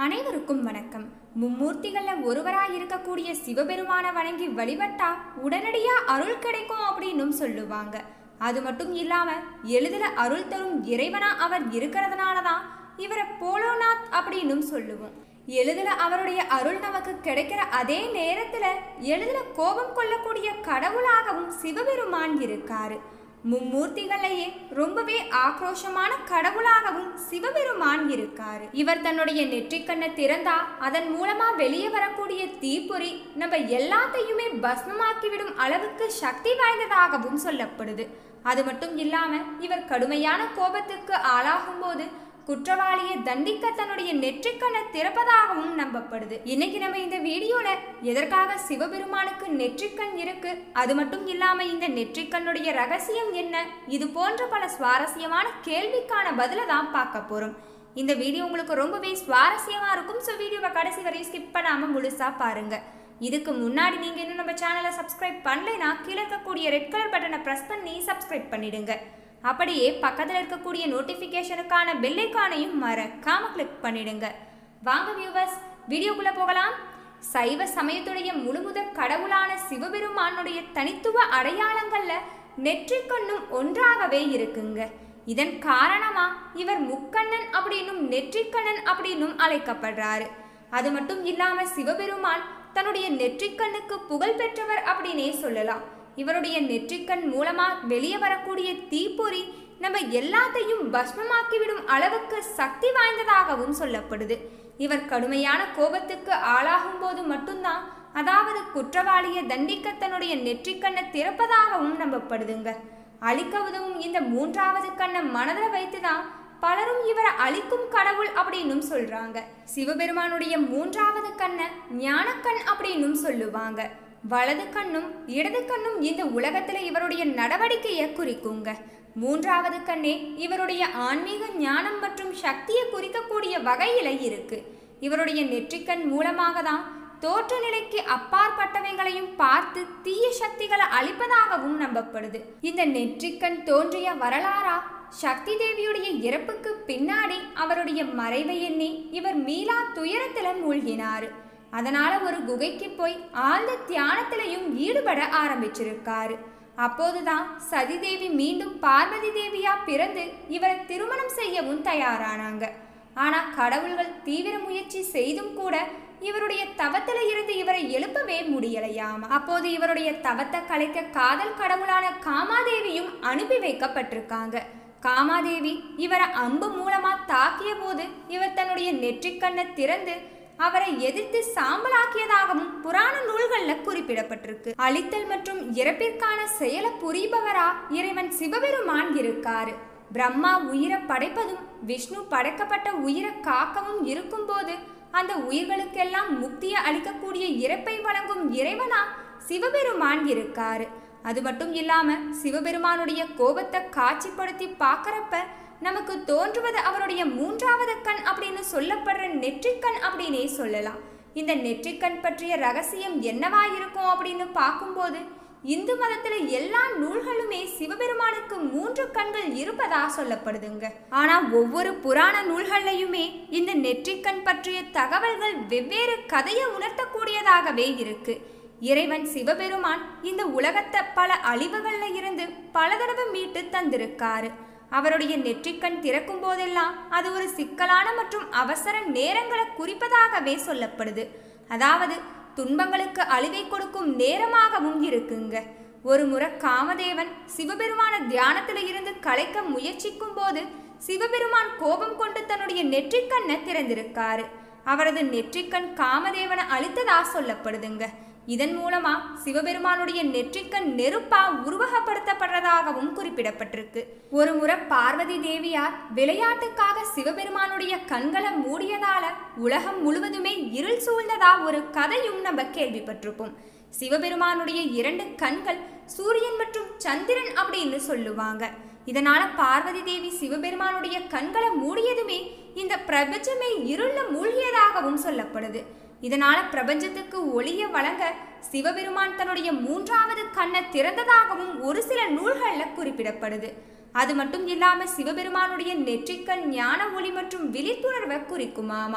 அனைவருக்கும் வணக்கம் மும்மூர்த்திகள்ல ஒருவராய் இருக்கக்கூடிய சிவபெருமான வணங்கி வழிபட்டா உடனடியா அருள் கிடைக்கும் அப்படின்னும் சொல்லுவாங்க அது மட்டும் இல்லாம எளிதில் அருள் தரும் இறைவனா அவர் இருக்கிறதுனால தான் இவரை போலோநாத் அப்படின்னும் சொல்லுவோம் எளிதில் அவருடைய அருள் நமக்கு கிடைக்கிற அதே நேரத்துல எளிதில் கோபம் கொள்ளக்கூடிய கடவுளாகவும் சிவபெருமான் இருக்காரு மும்மூர்த்திகளையே ரொம்பவே ஆக்ரோஷமான கடவுளாகவும் சிவபெருமான் இருக்காரு இவர் தன்னுடைய நெற்றிக்கண்ணை திறந்தா அதன் மூலமா வெளியே வரக்கூடிய தீப்பொறி நம்ம எல்லாத்தையுமே பஸ்மமாக்கிவிடும் அளவுக்கு சக்தி வாய்ந்ததாகவும் சொல்லப்படுது அது மட்டும் இல்லாம இவர் கடுமையான கோபத்துக்கு ஆளாகும் போது குற்றவாளியை தண்டிக்க தன்னுடைய நெற்றிக்கண்ணை திறப்பதாகவும் நம்பப்படுது இன்னைக்கு நம்ம இந்த வீடியோல எதற்காக சிவபெருமானுக்கு நெற்றிக்கண் இருக்கு அது மட்டும் இல்லாம இந்த நெற்றிக்கண்ணுடைய ரகசியம் என்ன இது போன்ற பல சுவாரஸ்யமான கேள்விக்கான பதில தான் பார்க்க போறோம் இந்த வீடியோ உங்களுக்கு ரொம்பவே சுவாரஸ்யமா இருக்கும் ஸோ வீடியோவை கடைசி வரையும் ஸ்கிப் பண்ணாம முழுசா பாருங்க இதுக்கு முன்னாடி நீங்க இன்னும் நம்ம சேனலை சப்ஸ்கிரைப் பண்ணலைன்னா கீழே இருக்கக்கூடிய ரெட் கலர் பட்டனை ப்ரெஸ் பண்ணி சப்ஸ்கிரைப் பண்ணிடுங்க அப்படியே பக்கத்தில் இருக்கக்கூடிய நோட்டிஃபிகேஷனுக்கான பெல்லைக்கானையும் மறக்காம கிளிக் பண்ணிடுங்க வாங்க வியூவர்ஸ் வீடியோக்குள்ள போகலாம் சைவ சமயத்துடைய முழுமுதற் கடவுளான சிவபெருமானுடைய தனித்துவ அடையாளங்கள்ல நெற்றிக்கண்ணும் ஒன்றாகவே இருக்குங்க இதன் காரணமா இவர் முக்கண்ணன் அப்படின்னும் நெற்றிக்கண்ணன் அப்படின்னும் அழைக்கப்படுறாரு அது மட்டும் இல்லாம சிவபெருமான் தன்னுடைய நெற்றிக்கண்ணுக்கு புகழ் பெற்றவர் அப்படின்னே சொல்லலாம் இவருடைய நெற்றிக்கண் மூலமா வெளியே வரக்கூடிய தீப்பொறி நம்ம எல்லாத்தையும் பஸ்மமாக்கிவிடும் அளவுக்கு சக்தி வாய்ந்ததாகவும் சொல்லப்படுது இவர் கடுமையான கோபத்துக்கு ஆளாகும் போது மட்டும்தான் அதாவது குற்றவாளியை தண்டிக்க தன்னுடைய நெற்றிக்கண்ணை திறப்பதாகவும் நம்பப்படுதுங்க அழிக்க உதவும் இந்த மூன்றாவது கண்ணை மனதில் வைத்துதான் பலரும் இவரை அழிக்கும் கடவுள் அப்படின்னும் சொல்றாங்க சிவபெருமானுடைய மூன்றாவது கண்ணை ஞானக்கண் அப்படின்னும் சொல்லுவாங்க வலது கண்ணும் இடது கண்ணும் இந்த உலகத்துல இவருடைய நடவடிக்கையை குறிக்குங்க மூன்றாவது கண்ணே இவருடைய ஆன்மீக ஞானம் மற்றும் சக்தியை குறிக்கக்கூடிய வகையில இருக்கு இவருடைய நெற்றிக்கண் மூலமாக தான் தோற்ற நிலைக்கு அப்பாற்பட்டவைகளையும் பார்த்து தீய சக்திகளை அழிப்பதாகவும் நம்பப்படுது இந்த நெற்றிக்கண் தோன்றிய வரலாறா சக்தி தேவியுடைய இறப்புக்கு பின்னாடி அவருடைய மறைவை எண்ணி இவர் மீளா துயரத்துல மூழ்கினாரு அதனால ஒரு குகைக்கு போய் ஆழ்ந்த தியானத்திலையும் ஈடுபட ஆரம்பிச்சிருக்காரு அப்போதுதான் சதிதேவி மீண்டும் பார்வதி தேவியா பிறந்து இவரை திருமணம் செய்யவும் தயாரானாங்க ஆனா கடவுள்கள் தீவிர முயற்சி செய்தும் கூட இவருடைய தவத்துல இருந்து இவரை எழுப்பவே முடியலையாமா அப்போது இவருடைய தவத்தை கலைக்க காதல் கடவுளான காமாதேவியும் அனுப்பி வைக்கப்பட்டிருக்காங்க காமாதேவி இவரை அம்பு மூலமா தாக்கிய போது இவர் தன்னுடைய நெற்றிக்கண்ணை திறந்து அவரை எதிர்த்து சாம்பலாக்கியதாகவும் புராண நூல்கள்ல குறிப்பிடப்பட்டிருக்கு அழித்தல் மற்றும் இறப்பிற்கான செயலை புரிபவரா இறைவன் சிவபெருமான் இருக்காரு பிரம்மா உயிரை படைப்பதும் விஷ்ணு படைக்கப்பட்ட உயிரை காக்கவும் இருக்கும்போது அந்த உயிர்களுக்கெல்லாம் முக்தியை அளிக்கக்கூடிய இறப்பை வழங்கும் இறைவனா சிவபெருமான் இருக்காரு அது மட்டும் இல்லாம சிவபெருமானுடைய கோபத்தை காட்சிப்படுத்தி பார்க்கறப்ப நமக்கு தோன்றுவது அவருடைய மூன்றாவது கண் அப்படின்னு சொல்லப்படுற நெற்றிக்கண் அப்படின்னே சொல்லலாம் இந்த நெற்றிக்கண் பற்றிய ரகசியம் என்னவா இருக்கும் அப்படின்னு பார்க்கும்போது இந்து மதத்துல எல்லா நூல்களுமே சிவபெருமானுக்கு மூன்று கண்கள் இருப்பதா சொல்லப்படுதுங்க ஆனா ஒவ்வொரு புராண நூல்கள்லையுமே இந்த நெற்றிக்கண் பற்றிய தகவல்கள் வெவ்வேறு கதையை உணர்த்தக்கூடியதாகவே இருக்கு இறைவன் சிவபெருமான் இந்த உலகத்தை பல அழிவுகள்ல இருந்து பல தடவை மீட்டு தந்திருக்காரு அவருடைய நெற்றிக்கண் திறக்கும் போதெல்லாம் அது ஒரு சிக்கலான மற்றும் அவசர நேரங்களை குறிப்பதாகவே சொல்லப்படுது அதாவது துன்பங்களுக்கு அழிவை கொடுக்கும் நேரமாகவும் இருக்குங்க ஒரு முறை காமதேவன் சிவபெருமான தியானத்துல இருந்து கலைக்க முயற்சிக்கும் போது சிவபெருமான் கோபம் கொண்டு தன்னுடைய நெற்றிக்கண்ணை திறந்திருக்காரு அவரது நெற்றிக்கண் காமதேவனை அழித்ததா சொல்லப்படுதுங்க இதன் மூலமா சிவபெருமானுடைய நெற்றிக்கண் நெருப்பா உருவகப்படுத்தப்படுறதாகவும் குறிப்பிடப்பட்டிருக்கு ஒரு முறை பார்வதி தேவியார் விளையாட்டுக்காக சிவபெருமானுடைய கண்களை மூடியதால உலகம் முழுவதுமே இருள் சூழ்ந்ததா ஒரு கதையும் நம்ம கேள்விப்பட்டிருப்போம் சிவபெருமானுடைய இரண்டு கண்கள் சூரியன் மற்றும் சந்திரன் அப்படின்னு சொல்லுவாங்க இதனால பார்வதி தேவி சிவபெருமானுடைய கண்களை மூடியதுமே இந்த பிரபஞ்சமே இருள மூழ்கியதாகவும் சொல்லப்படுது இதனால பிரபஞ்சத்துக்கு ஒளிய வழங்க சிவபெருமான் தன்னுடைய மூன்றாவது கண்ணை திறந்ததாகவும் ஒரு சில நூல்கள்ல குறிப்பிடப்படுது அது மட்டும் இல்லாம சிவபெருமானுடைய நெற்றிக்கண் ஞான ஒளி மற்றும் விழிப்புணர்வை குறிக்குமாமா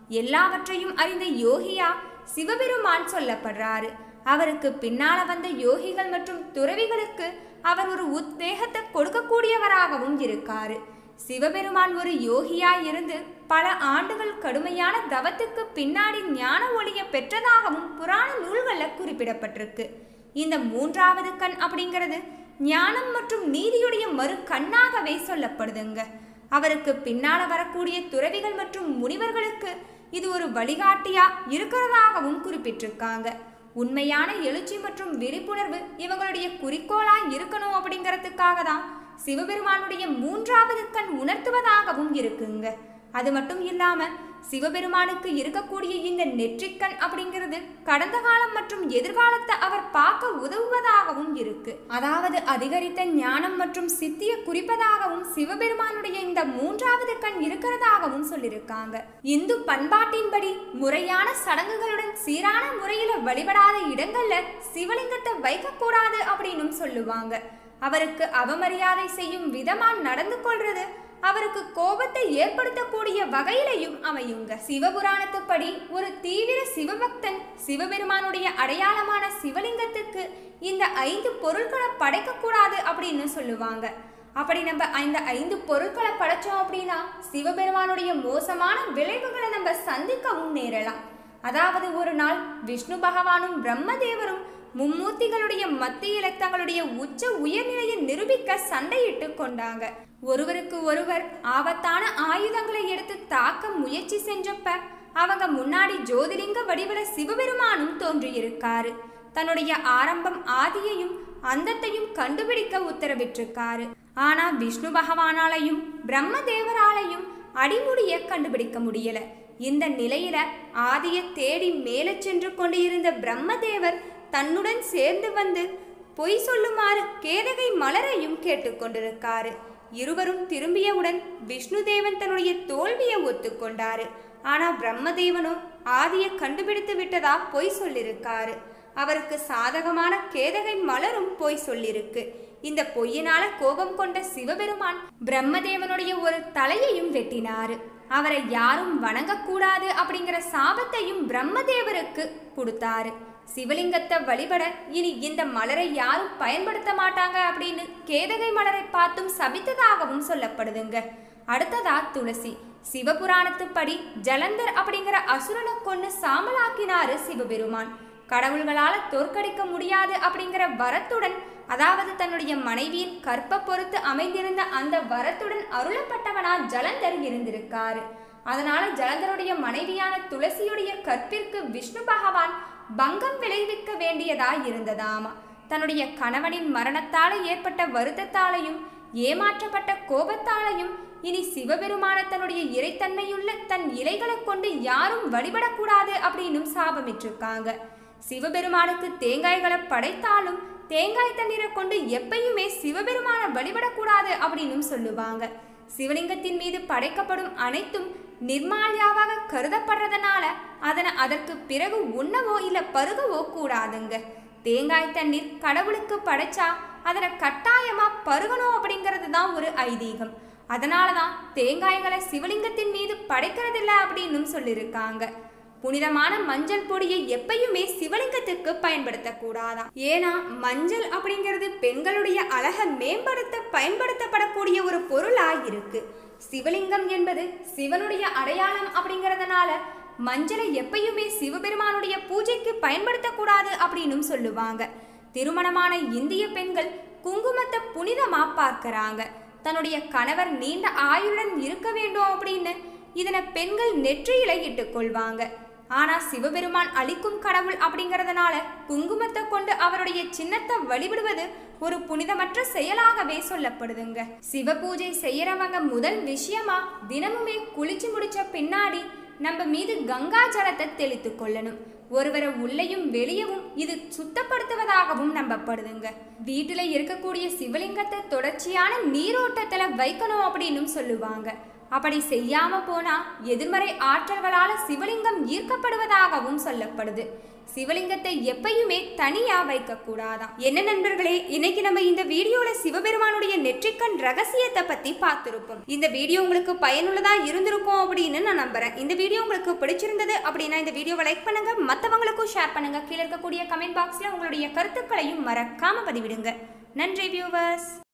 எல்லாவற்றையும் அறிந்த யோகியா சிவபெருமான் சொல்லப்படுறாரு அவருக்கு பின்னால வந்த யோகிகள் மற்றும் துறவிகளுக்கு அவர் ஒரு உத்வேகத்தை கொடுக்கக்கூடியவராகவும் இருக்காரு சிவபெருமான் ஒரு யோகியா இருந்து பல ஆண்டுகள் கடுமையான தவத்துக்கு பின்னாடி ஞான ஒளிய பெற்றதாகவும் புராண நூல்கள்ல குறிப்பிடப்பட்டிருக்கு இந்த மூன்றாவது கண் அப்படிங்கிறது ஞானம் மற்றும் நீதியுடைய மறு கண்ணாகவே சொல்லப்படுதுங்க அவருக்கு பின்னால வரக்கூடிய துறவிகள் மற்றும் முனிவர்களுக்கு இது ஒரு வழிகாட்டியா இருக்கிறதாகவும் குறிப்பிட்டிருக்காங்க உண்மையான எழுச்சி மற்றும் விழிப்புணர்வு இவங்களுடைய குறிக்கோளா இருக்கணும் அப்படிங்கறதுக்காக தான் சிவபெருமானுடைய மூன்றாவது கண் உணர்த்துவதாகவும் இருக்குங்க அது மட்டும் இல்லாம சிவபெருமானுக்கு இருக்கக்கூடிய இந்த நெற்றிக்கண் அப்படிங்கிறது கடந்த காலம் மற்றும் எதிர்காலத்தை அவர் பார்க்க உதவுவதாகவும் இருக்கு அதாவது அதிகரித்த ஞானம் மற்றும் சித்திய குறிப்பதாகவும் சிவபெருமானுடைய இந்த மூன்றாவது கண் இருக்கிறதாகவும் சொல்லியிருக்காங்க இந்து பண்பாட்டின்படி முறையான சடங்குகளுடன் சீரான முறையில வழிபடாத இடங்கள்ல சிவலிங்கத்தை வைக்கக்கூடாது அப்படின்னும் சொல்லுவாங்க அவருக்கு அவமரியாதை செய்யும் விதமா நடந்து கொள்றது அவருக்கு கோபத்தை ஏற்படுத்தக்கூடிய வகையிலையும் அமையுங்க சிவபுராணத்துப்படி ஒரு தீவிர சிவபக்தன் சிவபெருமானுடைய அடையாளமான சிவலிங்கத்துக்கு இந்த ஐந்து பொருட்களை படைக்கக்கூடாது அப்படின்னு சொல்லுவாங்க அப்படி நம்ம இந்த ஐந்து பொருட்களை படைச்சோம் அப்படின்னா சிவபெருமானுடைய மோசமான விளைவுகளை நம்ம சந்திக்கவும் நேரலாம் அதாவது ஒரு நாள் விஷ்ணு பகவானும் பிரம்மதேவரும் மும்மூர்த்திகளுடைய மத்தியில தங்களுடைய உச்ச உயர்நிலையை நிரூபிக்க சண்டையிட்டு கொண்டாங்க ஒருவருக்கு ஒருவர் ஆபத்தான ஆயுதங்களை எடுத்து தாக்க முயற்சி செஞ்சப்ப அவங்க முன்னாடி ஜோதிலிங்க வடிவல சிவபெருமானும் தோன்றியிருக்காரு தன்னுடைய ஆரம்பம் ஆதியையும் அந்தத்தையும் கண்டுபிடிக்க உத்தரவிட்டிருக்காரு ஆனா விஷ்ணு பகவானாலையும் பிரம்மதேவராலையும் அடிமுடிய கண்டுபிடிக்க முடியல இந்த நிலையில ஆதிய தேடி மேலே சென்று கொண்டிருந்த பிரம்மதேவர் தன்னுடன் சேர்ந்து வந்து பொய் சொல்லுமாறு கேதகை மலரையும் கேட்டுக்கொண்டிருக்காரு இருவரும் திரும்பியவுடன் விஷ்ணுதேவன் தன்னுடைய தோல்வியை ஒத்துக்கொண்டாரு ஆனா பிரம்மதேவனோ ஆதியை கண்டுபிடித்து விட்டதா பொய் சொல்லிருக்காரு அவருக்கு சாதகமான கேதகை மலரும் பொய் சொல்லிருக்கு இந்த பொய்யினால கோபம் கொண்ட சிவபெருமான் பிரம்மதேவனுடைய ஒரு தலையையும் வெட்டினாரு அவரை யாரும் வணங்கக்கூடாது அப்படிங்கிற சாபத்தையும் பிரம்மதேவருக்கு கொடுத்தாரு சிவலிங்கத்தை வழிபட இனி இந்த மலரை யாரும் பயன்படுத்த மாட்டாங்க அப்படின்னு கேதகை மலரை பார்த்தும் சபித்ததாகவும் சொல்லப்படுதுங்க அடுத்ததா துளசி சிவபுராணத்துப்படி ஜலந்தர் அப்படிங்கிற அசுரனை கொண்டு சாமலாக்கினாரு சிவபெருமான் கடவுள்களால தோற்கடிக்க முடியாது அப்படிங்கிற வரத்துடன் அதாவது தன்னுடைய மனைவியின் கற்ப பொறுத்து அமைந்திருந்த அந்த வரத்துடன் அருளப்பட்டவனா ஜலந்தர் இருந்திருக்காரு அதனால ஜலந்தருடைய மனைவியான துளசியுடைய கற்பிற்கு விஷ்ணு பகவான் பங்கம் விளைவிக்க வேண்டியதா இருந்ததாமா தன்னுடைய கணவனின் மரணத்தால ஏற்பட்ட வருத்தத்தாலையும் ஏமாற்றப்பட்ட கோபத்தாலையும் இனி சிவபெருமான தன்னுடைய இறைத்தன்மையுள்ள தன் இலைகளை கொண்டு யாரும் வழிபடக்கூடாது அப்படின்னும் சாபமிட்டிருக்காங்க சிவபெருமானுக்கு தேங்காய்களை படைத்தாலும் தேங்காய் தண்ணீரை கொண்டு எப்பயுமே சிவபெருமான வழிபடக்கூடாது அப்படின்னும் சொல்லுவாங்க சிவலிங்கத்தின் மீது படைக்கப்படும் அனைத்தும் நிர்மால்யாவாக கருதப்படுறதுனால அதனை அதற்கு பிறகு உண்ணவோ இல்ல பருகவோ கூடாதுங்க தேங்காய் தண்ணீர் கடவுளுக்கு படைச்சா அதனை கட்டாயமா பருகணும் அப்படிங்கிறது தான் ஒரு ஐதீகம் அதனால தான் தேங்காய்களை சிவலிங்கத்தின் மீது படைக்கிறதில்ல அப்படின்னும் சொல்லியிருக்காங்க புனிதமான மஞ்சள் பொடியை எப்பயுமே சிவலிங்கத்துக்கு பயன்படுத்தக்கூடாதாம் ஏன்னா மஞ்சள் அப்படிங்கிறது பெண்களுடைய அழகை மேம்படுத்த பயன்படுத்தப்படக்கூடிய ஒரு பொருளா இருக்கு சிவலிங்கம் என்பது சிவனுடைய அடையாளம் அப்படிங்கறதுனால மஞ்சளை எப்பயுமே சிவபெருமானுடைய பூஜைக்கு பயன்படுத்தக்கூடாது அப்படின்னும் சொல்லுவாங்க திருமணமான இந்திய பெண்கள் குங்குமத்தை புனிதமா பார்க்கறாங்க தன்னுடைய கணவர் நீண்ட ஆயுளுடன் இருக்க வேண்டும் அப்படின்னு இதனை பெண்கள் நெற்றியில இட்டுக் கொள்வாங்க ஆனா சிவபெருமான் அளிக்கும் கடவுள் அப்படிங்கறதுனால குங்குமத்தை கொண்டு அவருடைய சின்னத்தை வழிபடுவது ஒரு புனிதமற்ற செயலாகவே சொல்லப்படுதுங்க சிவ பூஜை செய்யறவங்க முதல் விஷயமா தினமுமே குளிச்சு முடிச்ச பின்னாடி நம்ம மீது கங்கா ஜலத்தை தெளித்து கொள்ளணும் ஒருவரை உள்ளேயும் வெளியவும் இது சுத்தப்படுத்துவதாகவும் நம்பப்படுதுங்க வீட்டுல இருக்கக்கூடிய சிவலிங்கத்தை தொடர்ச்சியான நீரோட்டத்துல வைக்கணும் அப்படின்னும் சொல்லுவாங்க அப்படி செய்யாம போனா எதிர்மறை ஆற்றல்களால சிவலிங்கம் ஈர்க்கப்படுவதாகவும் சொல்லப்படுது சிவலிங்கத்தை எப்பயுமே தனியா வைக்க கூடாதாம் என்ன நண்பர்களே இன்னைக்கு நம்ம இந்த வீடியோல சிவபெருமானுடைய நெற்றிக்கண் ரகசியத்தை பத்தி பார்த்திருப்போம் இந்த வீடியோ உங்களுக்கு பயனுள்ளதா இருந்திருக்கும் அப்படின்னு நான் நம்புறேன் இந்த வீடியோ உங்களுக்கு பிடிச்சிருந்தது அப்படின்னா இந்த வீடியோவை லைக் பண்ணுங்க மற்றவங்களுக்கும் ஷேர் பண்ணுங்க கீழே இருக்கக்கூடிய கமெண்ட் பாக்ஸ்ல உங்களுடைய கருத்துக்களையும் மறக்காம பதிவிடுங்க நன்றி வியூவர்ஸ்